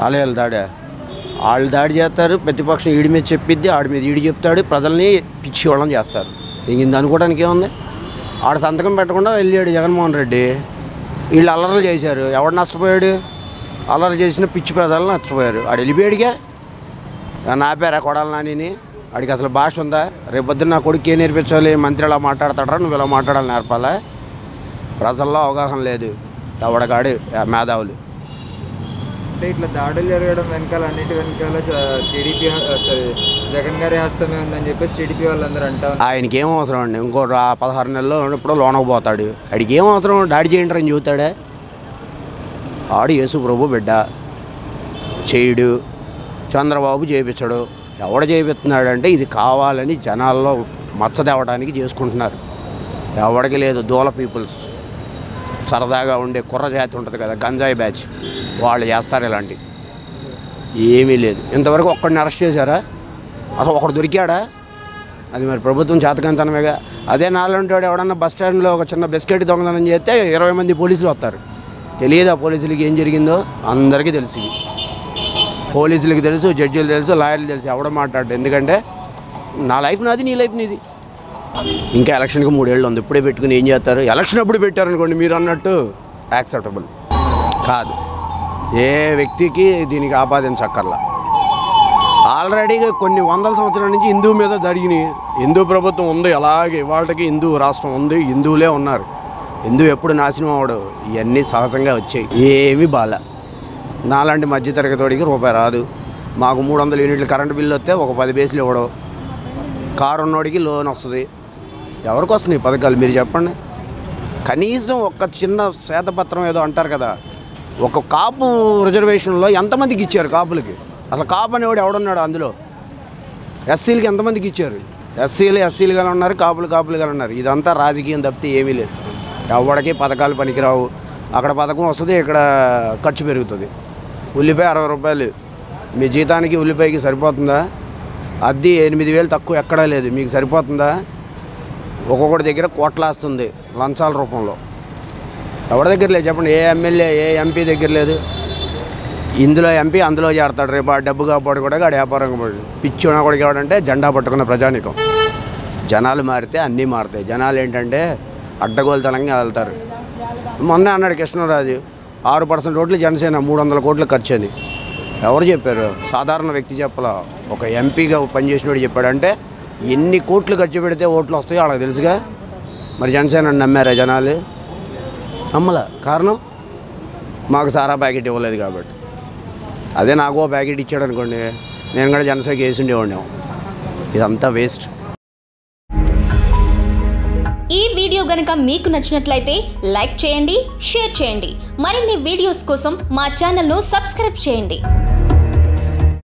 ఆలయాలు దాడా వాళ్ళు దాడి చేస్తారు ప్రతిపక్షం ఈడి మీద చెప్పిద్ది ఆడి మీద ఈడి చెప్తాడు ప్రజల్ని పిచ్చి వాళ్ళని చేస్తారు ఇంక ఇది అనుకోవడానికి ఏముంది ఆడ సంతకం పెట్టకుండా వెళ్ళాడు జగన్మోహన్ రెడ్డి వీళ్ళు అల్లర్లు చేశారు ఎవడు నష్టపోయాడు అల్లరి చేసిన పిచ్చి ప్రజలు నష్టపోయారు ఆడు వెళ్ళిపోయాడుగా నా పేరా కొడాలి నానిని ఆడికి అసలు భాష ఉందా రేపు పొద్దున్న నా కొడుకు ఏం నేర్పించాలి మంత్రి ఇలా మాట్లాడతాడరా నువ్వు ఇలా మాట్లాడాలి నేర్పాలా ప్రజల్లో అవగాహన లేదు ఎవడగాడు మేధావులు అంటే ఇట్లా దాడులు జరగడం వెనకాల అన్నిటి వెనకాల టీడీపీ సారీ జగన్ గారి హస్తమే ఉందని చెప్పేసి టీడీపీ వాళ్ళందరూ అంటా ఉన్నారు. ఆయనకి ఏం అవసరం అండి ఇంకో రా- పదహారు నెలల్లో ఉన్నప్పుడు లోనకు పోతాడు ఆడికి ఏం అవసరం దాడి చేయండి అని చెబుతాడే ఆడు యేసు ప్రభు బిడ్డ చేయుడు చంద్రబాబు చేయించడు ఎవడ చేపిస్తున్నాడు అంటే ఇది కావాలని జనాల్లో మచ్చ తేవడానికి చేసుకుంటున్నారు ఎవడికి లేదు దూల పీపుల్స్ సరదాగా ఉండే కుర్ర జాతి ఉంటుంది కదా గంజాయి బ్యాచ్ వాళ్ళు చేస్తారు ఇలాంటి ఏమీ లేదు ఇంతవరకు ఒక్కడిని అరెస్ట్ చేశారా అసలు ఒకడు దొరికాడా అది మరి ప్రభుత్వం చేతకంతనమేగా అదే నాలుంటాడు ఎవడన్నా బస్ స్టాండ్లో ఒక చిన్న బిస్కెట్ దొంగతనం చేస్తే ఇరవై మంది పోలీసులు వస్తారు తెలియదా పోలీసులకి ఏం జరిగిందో అందరికీ తెలుసు ఇది. పోలీసులకి తెలుసు జడ్జిలు తెలుసు లాయర్లు తెలుసు ఎవడ మాట్లాడు ఎందుకంటే నా లైఫ్ నాది నీ లైఫ్ నీది ఇంకా ఎలక్షన్కి మూడేళ్ళు ఉంది ఇప్పుడే పెట్టుకుని ఏం చేస్తారు ఎలక్షన్ అప్పుడు పెట్టారనుకోండి మీరు అన్నట్టు యాక్సెప్టబుల్ కాదు ఏ వ్యక్తికి దీనికి ఆపాదించక్కర్లా ఆల్రెడీ కొన్ని వందల సంవత్సరాల నుంచి హిందూ మీద జరిగినాయి హిందూ ప్రభుత్వం ఉంది అలాగే వాళ్ళకి హిందూ రాష్ట్రం ఉంది హిందువులే ఉన్నారు హిందూ ఎప్పుడు నాశనం అవడు ఇవన్నీ సహజంగా వచ్చాయి ఏమీ బాల నాలాంటి మధ్యతరగతివాడికి రూపాయి రాదు మాకు మూడు వందల యూనిట్ల కరెంటు బిల్లు వస్తే ఒక పది బేసులు ఇవ్వడం కారు ఉన్నోడికి లోన్ వస్తుంది ఎవరికి వస్తున్నాయి ఈ పథకాలు మీరు చెప్పండి కనీసం ఒక చిన్న శ్వేతపత్రం ఏదో అంటారు కదా ఒక కాపు రిజర్వేషన్లో ఎంతమందికి ఇచ్చారు కాపులకి అసలు కాపు అనేవాడు ఎవడున్నాడు అందులో ఎస్సీలకి ఎంతమందికి ఇచ్చారు ఎస్సీలు ఎస్సీలుగా ఉన్నారు కాపులు కాపులుగా ఉన్నారు ఇదంతా రాజకీయం తప్పితే ఏమీ లేదు ఎవడికి పథకాలు పనికిరావు అక్కడ పథకం వస్తుంది ఇక్కడ ఖర్చు పెరుగుతుంది ఉల్లిపాయ అరవై రూపాయలు మీ జీతానికి ఉల్లిపాయకి సరిపోతుందా అద్దె ఎనిమిది వేలు తక్కువ ఎక్కడా లేదు మీకు సరిపోతుందా ఒక్కొక్కటి దగ్గర కోట్లాస్తుంది లంచాల రూపంలో ఎవరి దగ్గర లేదు చెప్పండి ఏ ఎమ్మెల్యే ఏ ఎంపీ దగ్గర లేదు ఇందులో ఎంపీ అందులో చేరతాడు రేపు ఆ డబ్బు కాపాడు కూడా ఆడ వ్యాపారం కాపాడు పిచ్చి ఉన్న కూడా కావాలంటే జెండా పట్టుకున్న ప్రజానికం జనాలు మారితే అన్నీ మారుతాయి జనాలు ఏంటంటే అడ్డగోలుతనంగా వెళ్తారు మొన్నే అన్నాడు కృష్ణరాజు ఆరు పర్సెంట్ ఓట్లు జనసేన మూడు వందల కోట్లు ఖర్చు అని ఎవరు చెప్పారు సాధారణ వ్యక్తి చెప్పలా ఒక ఎంపీగా పనిచేసినోడు చెప్పాడు అంటే ఎన్ని కోట్లు ఖర్చు పెడితే ఓట్లు వస్తాయో వాళ్ళకి తెలుసుగా మరి జనసేన నమ్మారా జనాలు నమ్మలా కారణం మాకు సారా ప్యాకెట్ ఇవ్వలేదు కాబట్టి అదే నాకు ఓ ప్యాకెట్ ఇచ్చాడు అనుకోండి నేను కూడా జనసేనకి వేసి ఉండేవాడిని ఇదంతా వేస్ట్ ఈ వీడియో గనుక మీకు నచ్చినట్లయితే లైక్ చేయండి షేర్ చేయండి మరిన్ని వీడియోస్ కోసం మా ఛానల్ను సబ్స్క్రైబ్ చేయండి